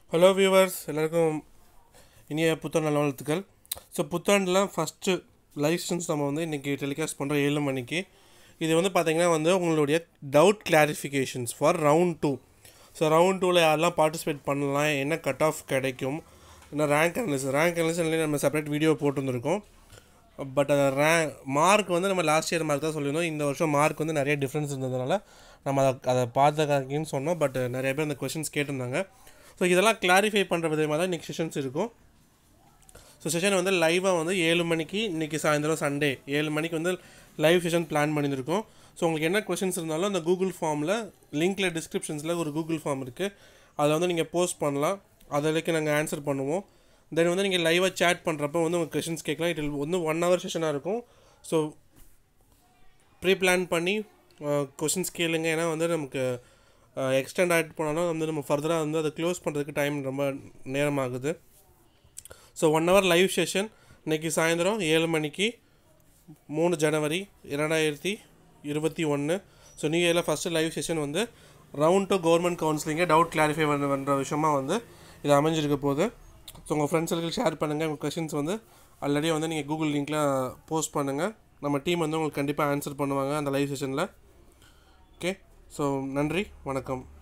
hello viewers எல்லாருக்கும் இனிய புத்தாண்டு நல்வாழ்த்துக்கள் ஸோ புத்தாண்டில் ஃபஸ்ட்டு லைவ் ஸ்ட்ரீம்ஸ் நம்ம வந்து இன்றைக்கி டெலிகாஸ்ட் பண்ணுறோம் ஏழு மணிக்கு இது வந்து பார்த்திங்கன்னா வந்து உங்களுடைய doubt clarifications for round two so round டூவில் யாரெல்லாம் பார்ட்டிசிபேட் பண்ணலாம் என்ன கட் ஆஃப் கிடைக்கும் என்ன ரேங்க் அனலிஸ் ரேங்க் அனலிஸ் நம்ம செப்பரேட் வீடியோ போட்டிருந்துருக்கோம் பட் அதை ரே மார்க் வந்து நம்ம லாஸ்ட் இயர் மார்க் தான் சொல்லியிருந்தோம் இந்த வருஷம் மார்க் வந்து நிறைய டிஃப்ரென்ஸ் இருந்ததுனால நம்ம அதை அதை பார்த்துக்காக்கின்னு சொன்னோம் பட் நிறைய பேர் அந்த கொஷின்ஸ் கேட்டிருந்தாங்க ஸோ இதெல்லாம் கிளாரிஃபை பண்ணுற விதமாக தான் இன்றைக்கி செஷன்ஸ் இருக்கும் ஸோ செஷன் வந்து லைவாக வந்து ஏழு மணிக்கு இன்றைக்கி சாயந்தரம் சண்டே ஏழு மணிக்கு வந்து லைவ் செஷன் பிளான் பண்ணியிருக்கோம் ஸோ உங்களுக்கு என்ன கொஷின்ஸ் இருந்தாலும் அந்த கூகுள் ஃபார்மில் லிங்க்கில் டிஸ்கிரிப்ஷன்ஸில் ஒரு கூகுள் ஃபார்ம் இருக்குது அதை வந்து நீங்கள் போஸ்ட் பண்ணலாம் அதில் நாங்கள் ஆன்சர் பண்ணுவோம் தென் வந்து நீங்கள் லைவாக சேட் பண்ணுறப்ப வந்து உங்கள் கொஷின்ஸ் கேட்கலாம் இட் வந்து ஒன் ஹவர் செஷனாக இருக்கும் ஸோ ப்ரீ பிளான் பண்ணி கொஷின்ஸ் கேளுங்க ஏன்னா வந்து நமக்கு எக்ஸ்டெண்ட் ஆகிட்டு போனாலும் வந்து நம்ம ஃபர்தராக வந்து அதை க்ளோஸ் பண்ணுறதுக்கு டைம் ரொம்ப நேரமாகுது so one hour live session இன்றைக்கி சாயந்தரம் ஏழு மணிக்கு மூணு ஜனவரி இரண்டாயிரத்தி இருபத்தி ஒன்று ஸோ நியூ இயரில் ஃபஸ்ட்டு லைவ் செஷன் வந்து ரவுண்ட் டு கவர்மெண்ட் கவுன்சிலிங்கை டவுட் கிளாரிஃபை பண்ண பண்ணுற விஷயமா வந்து இது அமைஞ்சிருக்க போகுது ஸோ உங்கள் ஃப்ரெண்ட்ஸுக்கு ஷேர் பண்ணுங்கள் உங்கள் கொஷின்ஸ் வந்து ஆல்ரெடி வந்து நீங்கள் கூகுள் லிங்க்கில் போஸ்ட் பண்ணுங்கள் நம்ம டீம் வந்து உங்களுக்கு கண்டிப்பாக ஆன்சர் பண்ணுவாங்க அந்த லைவ் செஷனில் ஓகே ஸோ நன்றி வணக்கம்